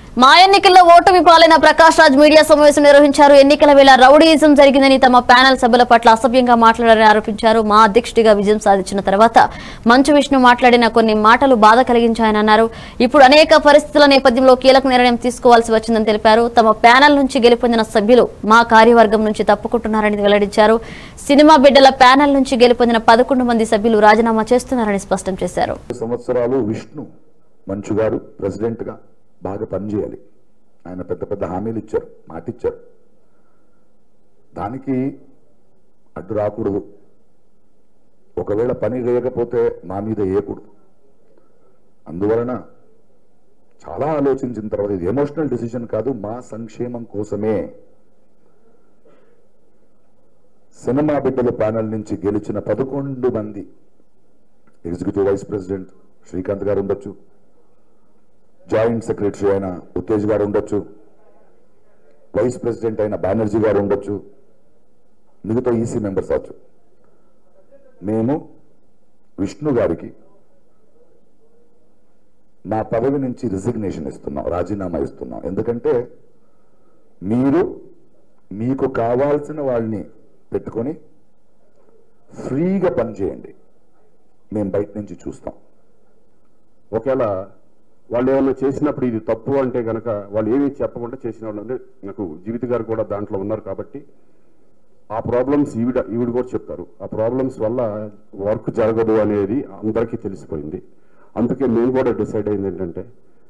మా ఎన్నికల్లో ఓటమి పాలైన ప్రకాష్ రాజ్ మీడియా సమావేశం నిర్వహించారు ఎన్నికల వేళ రౌడీయిజం జరిగిందని తమ ప్యానెల్ సభ్యుల పట్ల అసభ్యంగా మాట్లాడారని ఆరోపించారు మా అధ్యక్షుడిగా విజయం సాధించిన తర్వాత మంచు విష్ణు మాట్లాడిన కొన్ని మాటలు బాధ కలిగించాయని అన్నారు ఇప్పుడు అనేక పరిస్థితుల నేపథ్యంలో కీలక నిర్ణయం తీసుకోవాల్సి వచ్చిందని తెలిపారు తమ ప్యానెల్ నుంచి గెలుపొందిన సభ్యులు మా కార్యవర్గం నుంచి తప్పుకుంటున్నారని వెల్లడించారు సినిమా బిడ్డల ప్యానెల్ నుంచి గెలుపొందిన పదకొండు మంది సభ్యులు రాజీనామా చేస్తున్నారని స్పష్టం చేశారు సంవత్సరాలు విష్ణు మంచు గారు ప్రెసిడెంట్ గా బాగా పనిచేయాలి ఆయన పెద్ద పెద్ద హామీలు ఇచ్చారు మాట ఇచ్చారు దానికి అడ్డు రాకూడదు ఒకవేళ పని చేయకపోతే మా మీద వేయకూడదు అందువలన చాలా ఆలోచించిన తర్వాత ఇది ఎమోషనల్ డిసిషన్ కాదు మా సంక్షేమం కోసమే సినిమా బిడ్డల ప్యానల్ నుంచి గెలిచిన పదకొండు మంది ఎగ్జిక్యూటివ్ వైస్ ప్రెసిడెంట్ శ్రీకాంత్ గారు ఉండొచ్చు జాయింట్ సెక్రటరీ అయిన ఉత్తేజ్ గారు ఉండొచ్చు వైస్ ప్రెసిడెంట్ అయిన బెనర్జీ గారు ఉండొచ్చు మిగతా ఈసీ మెంబర్స్ అవచ్చు మేము విష్ణు గారికి మా పదవి నుంచి రిజిగ్నేషన్ ఇస్తున్నాం రాజీనామా ఇస్తున్నాం ఎందుకంటే మీరు మీకు కావాల్సిన వాళ్ళని పెట్టుకొని ఫ్రీగా పనిచేయండి మేము బయట నుంచి చూస్తాం ఒకవేళ వాళ్ళు ఏమైనా చేసినప్పుడు ఇది తప్పు అంటే గనక వాళ్ళు ఏమీ చెప్పకుండా చేసిన వాళ్ళు అంటే నాకు జీవిత గారు కూడా దాంట్లో ఉన్నారు కాబట్టి ఆ ప్రాబ్లమ్స్ ఈవిడ ఈవిడ కూడా చెప్తారు ఆ ప్రాబ్లమ్స్ వల్ల వర్క్ జరగదు అనేది అందరికీ తెలిసిపోయింది అందుకే మేము కూడా డిసైడ్ అయింది ఏంటంటే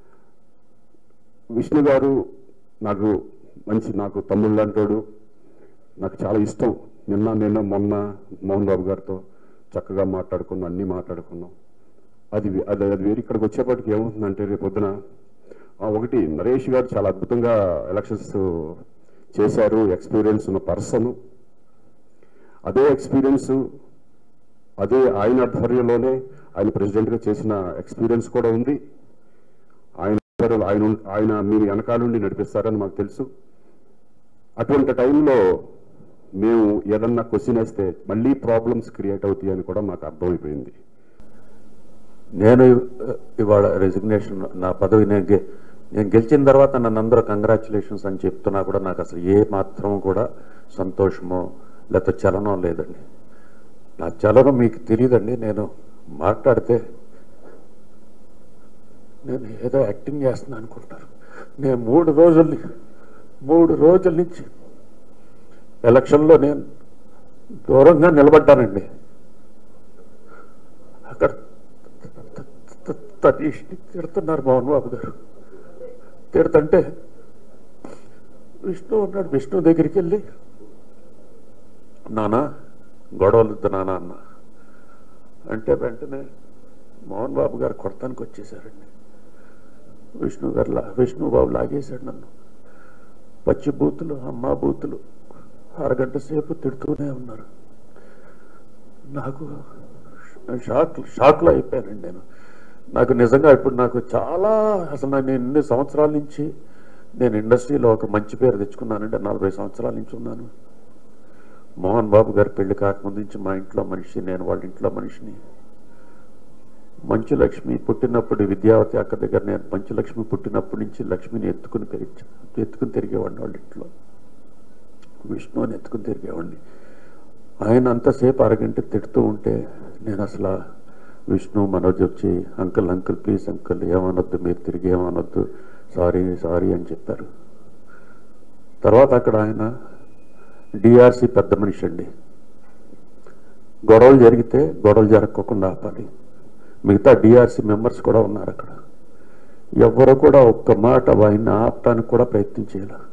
విష్ణు గారు నాకు మంచి నాకు తమ్ముళ్ళు అంటాడు నాకు చాలా ఇష్టం నిన్న నిన్న మొన్న మోహన్ బాబు గారితో చక్కగా మాట్లాడుకున్నాం అన్నీ మాట్లాడుకున్నాం అది వే- అది అది వేరు ఇక్కడికి వచ్చేప్పటికి ఏమవుతుందంటే రేపు పొద్దున ఆ, ఒకటి నరేష్ గారు చాలా అద్భుతంగా ఎలక్షన్స్ చేశారు ఎక్స్పీరియన్స్ ఉన్న పర్సన్ అదే ఎక్స్పీరియన్స్ అదే ఆయన ఆధ్వర్యంలోనే ఆయన ప్రెసిడెంట్గా చేసిన ఎక్స్పీరియన్స్ కూడా ఉంది ఆయన ఆధ్వర్యంలో ఆయన ఉం- ఆయన మీ వెనకాల నుండి నడిపిస్తారని మాకు తెలుసు అటువంటి టైంలో మేము ఏదన్నా క్వశ్చన్ వేస్తే మళ్ళీ ప్రాబ్లమ్స్ క్రియేట్ అవుతాయి అని కూడా మాకు అర్థమైపోయింది నేను ఇ- ఇవాళ రెసిగ్నేషన్ నా పదవి నేను గె- నేను గెలిచిన తర్వాత నన్ను అందరూ కంగ్రాచులేషన్స్ అని చెప్తున్నా కూడా నాకు అసలు ఏ మాత్రం కూడా సంతోషమో లేకపోతే చలనం లేదండి నా చలనం మీకు తెలియదండి నేను మాట్లాడితే నేను ఏదో యాక్టింగ్ చేస్తున్నాను అనుకుంటారు నేను మూడు రోజుల ని- మూడు రోజుల నుంచి ఎలక్షన్లో నేను దూరంగా నిలబడ్డానండి అక్కడ తనీష్ని తిడుతున్నారు మోహన్ బాబు గారు తిడుతుంటే విష్ణు ఉన్నాడు విష్ణు దగ్గరికి వెళ్ళి నానా గొడవలు వద్దు నానా అన్న అంటే వెంటనే మోహన్ బాబు గారు కొడతానికి వచ్చేసారండి విష్ణు గారు లా విష్ణు బాబు లాగేశాడు నన్ను పచ్చి బూతులు అమ్మ బూతులు అరగంట సేపు తిడుతూనే ఉన్నారు నాకు షాక్ షాక్లో అయిపోయానండి నేను నాకు నిజంగా ఇప్పుడు నాకు చాలా అసలు నేను ఎన్ని సంవత్సరాల నుంచి నేను ఇండస్ట్రీలో ఒక మంచి పేరు తెచ్చుకున్నానంటే నలభై సంవత్సరాల నుంచి ఉన్నాను మోహన్ బాబు గారి పెళ్లి కాకముందు నుంచి మా ఇంట్లో మనిషి నేను వాళ్ళ ఇంట్లో మనిషిని మంచు లక్ష్మి పుట్టినప్పుడు విద్యావతి అక్క దగ్గర నేను మంచు లక్ష్మి పుట్టినప్పటి నుంచి లక్ష్మిని ఎత్తుకుని పెరిగి ఎత్తుకుని తిరిగేవాడిని వాళ్ళ ఇంట్లో విష్ణుని ఎత్తుకుని తిరిగేవాడిని ఆయన అంతసేపు అరగంట తిడుతూ ఉంటే నేను అసలు విష్ణు మనోజ్ వచ్చి అంకుల్ అంకుల్ ప్లీజ్ అంకుల్ ఏమనొద్దు మీరు తిరిగి ఏమనొద్దు సారీ సారీ అని చెప్పారు తర్వాత అక్కడ ఆయన డిఆర్సి పెద్ద మనిషి అండి గొడవలు జరిగితే గొడవలు జరగకుండా ఆపాలి మిగతా డిఆర్సి మెంబర్స్ కూడా ఉన్నారు అక్కడ ఎవరు కూడా ఒక్క మాట ఆయన్ని ఆపటానికి కూడా ప్రయత్నం చేయాలి